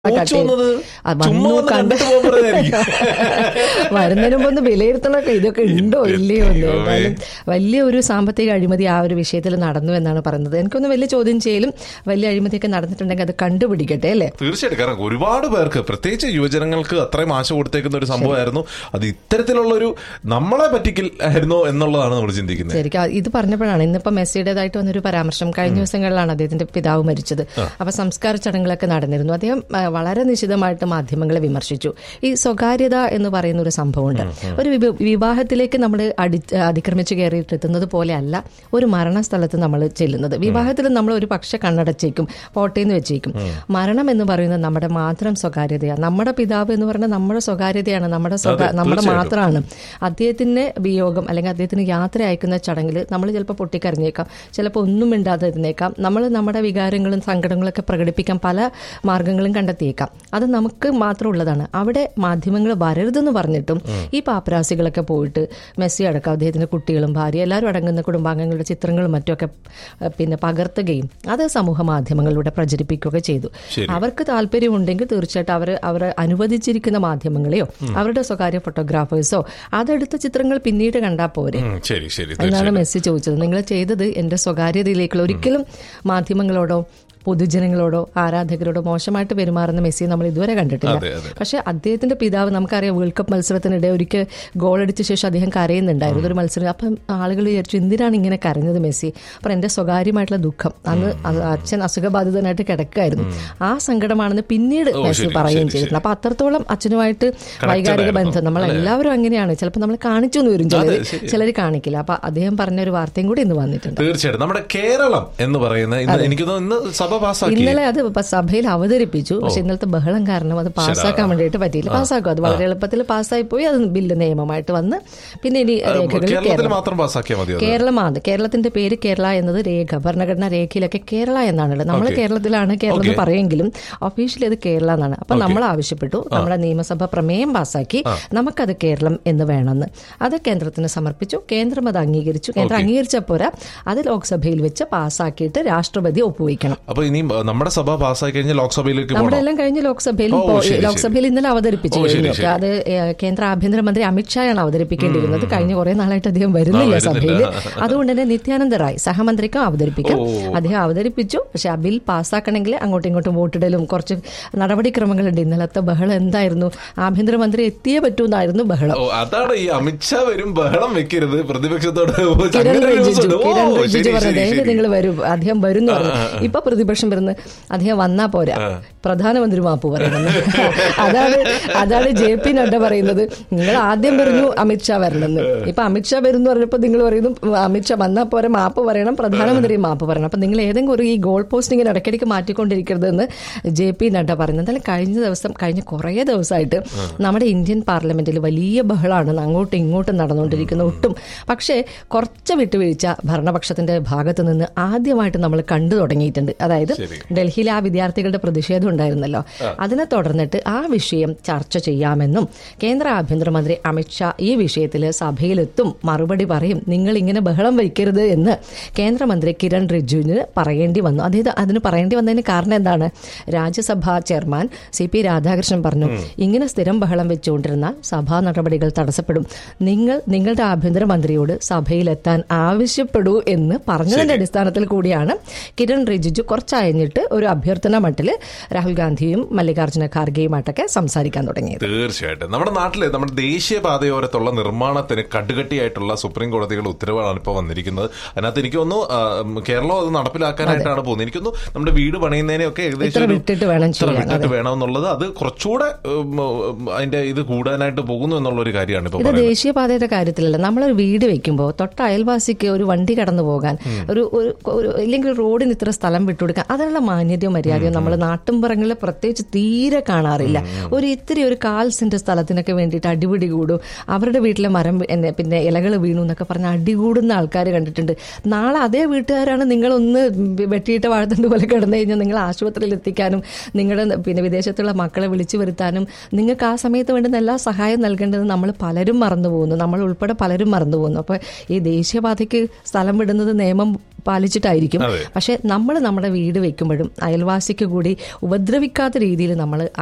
Coach വന്നത് ആ, വന്നു ചുമ്മാ വന്ന് കണ്ട് കണ്ടിട്ട് പോകാൻ പറഞ്ഞതായിരിക്കും. വരുന്നതിന് മുമ്പ് ഒന്ന് വിലയിരുത്തണമൊക്കെ ഇതൊക്കെ ഉണ്ടോ ഇല്ലയോ എന്ന് ദൈവമേ. എന്തായാലും വലിയ ഒരു സാമ്പത്തിക അഴിമതി ആ ഒരു വിഷയത്തിൽ നടന്നു എന്നാണ് പറയുന്നത് എനിക്കൊന്ന് വലിയ ചോദ്യം ചെയ്യലും വലിയ അഴിമതിയൊക്കെ നടന്നിട്ടുണ്ടെങ്കിൽ അത് കണ്ടുപിടിക്കട്ടെ അല്ലേ തീർച്ചയായിട്ടും കാരണം ഒരുപാട് പേർക്ക് പ്രത്യേകിച്ച് യുവജനങ്ങൾക്ക് അത്രയും ആശ കൊടുത്തേക്കുന്ന ഒരു സംഭവമായിരുന്നു അത് ഇത്തരത്തിലുള്ള ഒരു നമ്മളെ പറ്റിക്കൽ ആയിരുന്നോ എന്നുള്ളതാണ് നമ്മൾ ചിന്തിക്കുന്നത് ശരിക്കും ആ- ഇത് പറഞ്ഞപ്പോഴാണ് ഇന്നിപ്പോ മെസ്സിയുടേതായിട്ട് വന്നൊരു പരാമർശം കഴിഞ്ഞ ദിവസങ്ങളിലാണ് അദ്ദേഹത്തിന്റെ പിതാവ് മരിച്ചത് അപ്പൊ സംസ്കാര ചടങ്ങുകളൊക്കെ നടന്നിരുന്നു അദ്ദേഹം ആ, വളരെ നിശിതമായിട്ട് മാധ്യമങ്ങളെ വിമർശിച്ചു ഈ സ്വകാര്യത എന്ന് പറയുന്ന ഒരു സംഭവമുണ്ട് ഒരു വിവ- വിവാഹത്തിലേക്ക് നമ്മൾ അടി അതിക്രമിച്ച് കയറിയിട്ട് എത്തുന്നത് പോലെ അല്ല ഒരു മരണസ്ഥലത്ത് നമ്മൾ ചെല്ലുന്നത് വിവാഹത്തിൽ നമ്മൾ ഒരു പക്ഷെ കണ്ണടച്ചേക്കും പോട്ടേന്ന് വെച്ചേക്കും മരണം എന്ന് പറയുന്നത് നമ്മുടെ മാത്രം സ്വകാര്യതയാണ് നമ്മുടെ പിതാവ് എന്ന് പറയുന്നത് നമ്മുടെ സ്വകാര്യതയാണ് നമ്മുടെ സ്വകാ അതെ, നമ്മുടെ തീർച്ചയായിട്ടും. മാത്രമാണ് അദ്ദേഹത്തിന് വിയോഗം അല്ലെങ്കിൽ അദ്ദേഹത്തിന് യാത്ര അയക്കുന്ന ചടങ്ങിൽ നമ്മൾ ചിലപ്പോൾ പൊട്ടിക്കരഞ്ഞേക്കാം ചിലപ്പോൾ ഒന്നും മിണ്ടാതെ ഇരുന്നേക്കാം നമ്മൾ നമ്മുടെ വികാരങ്ങളും സങ്കടങ്ങളൊക്കെ പ്രകടിപ്പിക്കാൻ പല മാർഗങ്ങളും കണ്ടെത്തിയേക്കാം അത് നമുക്ക് മാത്രമുള്ളതാണ് അവിടെ മാധ്യമങ്ങൾ വരരുതെന്ന് പറഞ്ഞിട്ടും ഈ പാപ്പരാസികളൊക്കെ പോയിട്ട് മെസ്സി അടക്കം അദ്ദേഹത്തിന്റെ കുട്ടികളും ഭാര്യ എല്ലാവരും അടങ്ങുന്ന കുടുംബാംഗങ്ങളുടെ ചിത്രങ്ങളും മറ്റുമൊക്കെ ഏഹ്, പിന്നെ പകർത്തുകയും അത് സമൂഹ മാധ്യമങ്ങളിലൂടെ പ്രചരിപ്പിക്കുകയൊക്കെ ചെയ്തു ശരി. അവർക്ക് താല്പര്യമുണ്ടെങ്കിൽ തീർച്ചയായിട്ടും അവർ അവർ അനുവദിച്ചിരിക്കുന്ന മാധ്യമങ്ങളെയോ അവരുടെ സ്വകാര്യ ഫോട്ടോഗ്രാഫേഴ്സോ അതെടുത്ത ചിത്രങ്ങൾ പിന്നീട് കണ്ടാൽ പോരെ ഉം, ശരി ശരി എന്നാണ് തീർച്ചയായിട്ടും മെസ്സി ചോദിച്ചത് നിങ്ങൾ ചെയ്തത് എന്റെ സ്വകാര്യതയിലേക്കുള്ള ഒരിക്കലും മാധ്യമങ്ങളോടോ പൊതുജനങ്ങളോടോ ആരാധകരോടോ മോശമായിട്ട് പെരുമാറുന്ന മെസ്സിയെ നമ്മൾ ഇതുവരെ കണ്ടിട്ടില്ല അതെ, അതെ. പക്ഷെ അദ്ദേഹത്തിന്റെ പിതാവ് നമുക്കറിയാം വേൾഡ് കപ്പ് മത്സരത്തിനിടെ ഒരിക്കൽ ഗോൾ അടിച്ച ശേഷം അദ്ദേഹം കരയുന്നുണ്ടായിരുന്നു ഒരു മത്സരം അപ്പം ആളുകൾ വിചാരിച്ചു എന്തിനാണ് ഇങ്ങനെ കരഞ്ഞത് മെസ്സി അപ്പം എന്റെ സ്വകാര്യമായിട്ടുള്ള ദുഃഖം അന്ന് അത് അച്ഛൻ അസുഖബാധിതനായിട്ട് കിടക്കായിരുന്നു ആ സങ്കടമാണെന്ന് പിന്നീട് ഓ, മെസ്സി ശരി, പറയുകയും ശരി, ചെയ്തിട്ടുണ്ട് അപ്പൊ അത്രത്തോളം അച്ഛനുമായിട്ട് വൈകാരിക ആയിരുന്നു. ബന്ധം നമ്മൾ എല്ലാവരും അങ്ങനെയാണ് ചിലപ്പോൾ നമ്മൾ കാണിച്ചു എന്ന് വരും ചിലർ അതെ, ശരിയാ. ചിലർ കാണിക്കില്ല അപ്പൊ അദ്ദേഹം പറഞ്ഞ ഒരു വാർത്തയും കൂടി ഇന്ന് വന്നിട്ടുണ്ട് തീർച്ചയായിട്ടും നമ്മുടെ കേരളം എന്ന് പറയുന്ന ഇന്ന് എനിക്ക് തോന്നുന്നു ഇന്ന് സഭ പാസ്സാക്കി ഇന്നലെ അത് ഇപ്പൊ സഭയിൽ അവതരിപ്പിച്ചു പക്ഷെ ഇന്നലത്തെ ബഹളം കാരണം അത് പാസ്സാക്കാൻ വേണ്ടിയിട്ട് പറ്റിയില്ല പാസ്സാക്കും അത് വളരെ എളുപ്പത്തിൽ പാസ്സായി പോയി അത് ബില്ല് നിയമമായിട്ട് വന്ന് പിന്നെ ഇനി രേഖകൾ കേരളത്തിൽ കേരളം മാത്രം പാസ്സാക്കിയാൽ മതി അത് കേരളമാണ് കേരളത്തിന്റെ പേര് കേരള എന്നത് രേഖ ഭരണഘടനാ രേഖയിലൊക്കെ കേരള എന്നാണുള്ളത് നമ്മൾ Okay. കേരളത്തിലാണ് കേരളം എന്ന് Okay. പറയുമെങ്കിലും ഒഫീഷ്യലി അത് കേരള എന്നാണ് അപ്പൊ നമ്മൾ ആവശ്യപ്പെട്ടു നമ്മുടെ നിയമസഭ പ്രമേയം പാസ്സാക്കി നമുക്കത് കേരളം എന്ന് വേണമെന്ന് അത് കേന്ദ്രത്തിന് സമർപ്പിച്ചു കേന്ദ്രം അത് അംഗീകരിച്ചു കേന്ദ്രം അംഗീകരിച്ച പോരാ അത് ലോക്സഭയിൽ വെച്ച് പാസ്സാക്കിയിട്ട് രാഷ്ട്രപതി ഒപ്പുവയ്ക്കണം അപ്പൊ ഇനി നമ്മുടെ സഭ പാസ്സാക്കി കഴിഞ്ഞാൽ ലോക്സഭയിലേക്ക് നമ്മുടെ പോകണം എല്ലാം കഴിഞ്ഞ് ലോക്സഭയിൽ ഓ, പോ- ശരി, ശരി. ലോക്സഭയിൽ ഇന്നലെ അവതരിപ്പിച്ചു ഓ, ശരി, കഴിഞ്ഞു ശരി. അത് ഏഹ്, കേന്ദ്ര ആഭ്യന്തരമന്ത്രി അമിത്ഷായാണ് അവതരിപ്പിക്കേണ്ടിയിരുന്നത് കഴിഞ്ഞ കുറെ നാളായിട്ട് അദ്ദേഹം വരുന്നില്ല ആ, വരുന്നില്ല. സഭയിൽ അതുകൊണ്ട് തന്നെ നിത്യാനന്ദ റായ് സഹമന്ത്രിക്കും അവതരിപ്പിക്കാം ഓ. അദ്ദേഹം അവതരിപ്പിച്ചു പക്ഷെ ആ ബിൽ പാസ്സാക്കണമെങ്കിൽ അങ്ങോട്ടും ഇങ്ങോട്ടും വോട്ടിടലും കുറച്ച് നടപടിക്രമങ്ങളുണ്ട് ഇന്നലത്തെ ബഹളം എന്തായിരുന്നു ആഭ്യന്തരമന്ത്രി എത്തിയേ പറ്റൂന്നായിരുന്നു ബഹളം ഓ അതാണ് ഈ അമിത്ഷാ വരും ബഹളം വെക്കരുത് പ്രതിപക്ഷത്തോട് കിരൺ ചങ്ങല റിജിജു ദിവസം- ഓ, കിരൺ ശരി, റിജിജു പറഞ്ഞു ശരി, "ദയവ് ശരി. നിങ്ങൾ വരും അദ്ദേഹം വരും എന്ന് പറഞ്ഞു ഇപ്പൊ പ്രതിപക്ഷം വരുന്നത് അദ്ദേഹം വന്നാ പോരാ പ്രധാനമന്ത്രി മാപ്പ് പറയണം അതാണ് അതാണ് ജെ പി നഡ്ഡ പറയുന്നത് നിങ്ങൾ ആദ്യം പറഞ്ഞു അമിത്ഷാ വരണമെന്ന് ഇപ്പൊ അമിത്ഷാ വരും എന്ന് പറഞ്ഞപ്പോ നിങ്ങൾ പറയുന്നു അമിത്ഷാ വന്നാ പോരെ മാപ്പ് പറയണം പ്രധാനമന്ത്രി മാപ്പ് പറയണം അപ്പൊ നിങ്ങൾ ഏതെങ്കിലും ഒരു ഈ ഗോൾ പോസ്റ്റ് ഇങ്ങനെ ഇടയ്ക്കിടയ്ക്ക് മാറ്റിക്കൊണ്ടിരിക്കരുതെന്ന് ജെ പി നഡ്ഡ പറയുന്നത് എന്തായാലും കഴിഞ്ഞ ദിവസം കഴിഞ്ഞ കുറേ ദിവസമായിട്ട് നമ്മുടെ ഇന്ത്യൻ പാർലമെന്റിൽ വലിയ ബഹളമാണ് അങ്ങോട്ടും ഇങ്ങോട്ടും നടന്നുകൊണ്ടിരിക്കുന്ന ഒട്ടും പക്ഷേ കുറച്ച് വിട്ടുവീഴ്ച ഭരണപക്ഷത്തിന്റെ ഭാഗത്ത് നിന്ന് ആദ്യമായിട്ട് നമ്മൾ കണ്ടു തുടങ്ങിയിട്ടുണ്ട് അതായത് ശരി. ഡൽഹിയിൽ ആ വിദ്യാർത്ഥികളുടെ പ്രതിഷേധം ഉണ്ടായിരുന്നല്ലോ അതിനെ തുടർന്നിട്ട് ആ വിഷയം ചർച്ച ചെയ്യാമെന്നും കേന്ദ്ര ആഭ്യന്തരമന്ത്രി അമിത്ഷാ ഈ വിഷയത്തിൽ സഭയിലെത്തും മറുപടി പറയും നിങ്ങൾ ഇങ്ങനെ ബഹളം വയ്ക്കരുത് എന്ന് കേന്ദ്രമന്ത്രി കിരൺ റിജിജുവിന് പറയേണ്ടി വന്നു അതായത് അതിന് പറയേണ്ടി വന്നതിന് കാരണം എന്താണ് രാജ്യസഭാ ചെയർമാൻ സി പി രാധാകൃഷ്ണൻ പറഞ്ഞു ഇങ്ങനെ സ്ഥിരം ബഹളം വെച്ചുകൊണ്ടിരുന്നാൽ സഭാ നടപടികൾ തടസ്സപ്പെടും നിങ്ങൾ നിങ്ങളുടെ ആഭ്യന്തരമന്ത്രിയോട് സഭയിലെത്താൻ ആവശ്യപ്പെടൂ എന്ന് പറഞ്ഞതിന്റെ അടിസ്ഥാനത്തിൽ കൂടിയാണ് കിരൺ റിജിജു കുറച്ചയഞ്ഞിട്ട് ഒരു അഭ്യർത്ഥന മട്ടില് രാഹുൽ ഗാന്ധിയും മല്ലികാർജ്ജുന ഖാർഗെയുമായിട്ടൊക്കെ സംസാരിക്കാൻ തുടങ്ങിയത് തീർച്ചയായിട്ടും നമ്മുടെ നാട്ടിലെ നമ്മുടെ ദേശീയ പാതയോരത്തുള്ള നിർമ്മാണത്തിന് കടുകട്ടിയായിട്ടുള്ള സുപ്രീം കോടതിയുടെ ഉത്തരവാണ് ഇപ്പോൾ വന്നിരിക്കുന്നത് അതിനകത്ത് എനിക്ക് തോന്നുന്നു ആ, ഉം, കേരളം അത് നടപ്പിലാക്കാനായിട്ടാണ് പോകുന്നത് എനിക്ക് തോന്നുന്നു നമ്മുടെ വീട് പണിയുന്നതിനെയൊക്കെ ഏകദേശം ഇത്ര ഒരു- വിട്ടിട്ട് വേണം ഇത്ര ചെയ്യാൻ, വിട്ടിട്ട് വേണം എന്നുള്ളത് അത് കുറച്ചുകൂടെ ഉം, ഉം, അതിന്റെ ഇത് കൂടാനായിട്ട് പോകുന്നു എന്നുള്ള ഒരു കാര്യമാണ് ഇപ്പൊ ഇത് പറയുന്നത് ദേശീയപാതയുടെ കാര്യത്തിലല്ല നമ്മളൊരു വീട് വെക്കുമ്പോൾ തൊട്ട അയൽവാസിക്ക് ഒരു വണ്ടി കടന്നു പോകാൻ ഒരു ഒരു- ഒരു ഇല്ലെങ്കിൽ റോഡിന് ഇത്ര സ്ഥലം വിട്ടുകൊടുക്കാൻ അതിനുള്ള മാന്യതയോ മര്യാദയോ നമ്മൾ നാട്ടിൻപുറങ്ങളിൽ പ്രത്യേകിച്ച് തീരെ കാണാറില്ല ഒരു ഇത്തിരി ഒരു കാൽ സെന്റ് സ്ഥലത്തിനൊക്കെ വേണ്ടിയിട്ട് അടിപിടി കൂടും അവരുടെ വീട്ടിലെ മരം വി- എന്നെ പിന്നെ ഇലകൾ വീണു എന്നൊക്കെ പറഞ്ഞ് അടികൂടുന്ന ആൾക്കാർ കണ്ടിട്ടുണ്ട് നാളെ അതേ വീട്ടുകാരാണ് നിങ്ങളൊന്ന് വെട്ടിയിട്ട് വാഴത്തണ്ട് പോലെ കിടന്നു കഴിഞ്ഞാൽ നിങ്ങൾ ആശുപത്രിയിൽ എത്തിക്കാനും നിങ്ങളുടെ പിന്നെ വിദേശത്തുള്ള മക്കളെ വിളിച്ചു വരുത്താനും നിങ്ങൾക്ക് ആ സമയത്ത് വേണ്ടുന്ന എല്ലാ സഹായം നൽകേണ്ടത് നമ്മൾ പലരും മറന്നു പോകുന്നു നമ്മൾ ഉൾപ്പെടെ പലരും മറന്നു പോകുന്നു അപ്പോൾ ഈ ദേശീയപാതയ്ക്ക് സ്ഥലം വിടുന്നത് നിയമം പാലിച്ചിട്ടായിരിക്കും അതെ. പക്ഷെ നമ്മൾ നമ്മുടെ വീട് വീട് വെക്കുമ്പോഴും അയൽവാസിക്ക് കൂടി ഉപദ്രവിക്കാത്ത രീതിയിൽ നമ്മൾ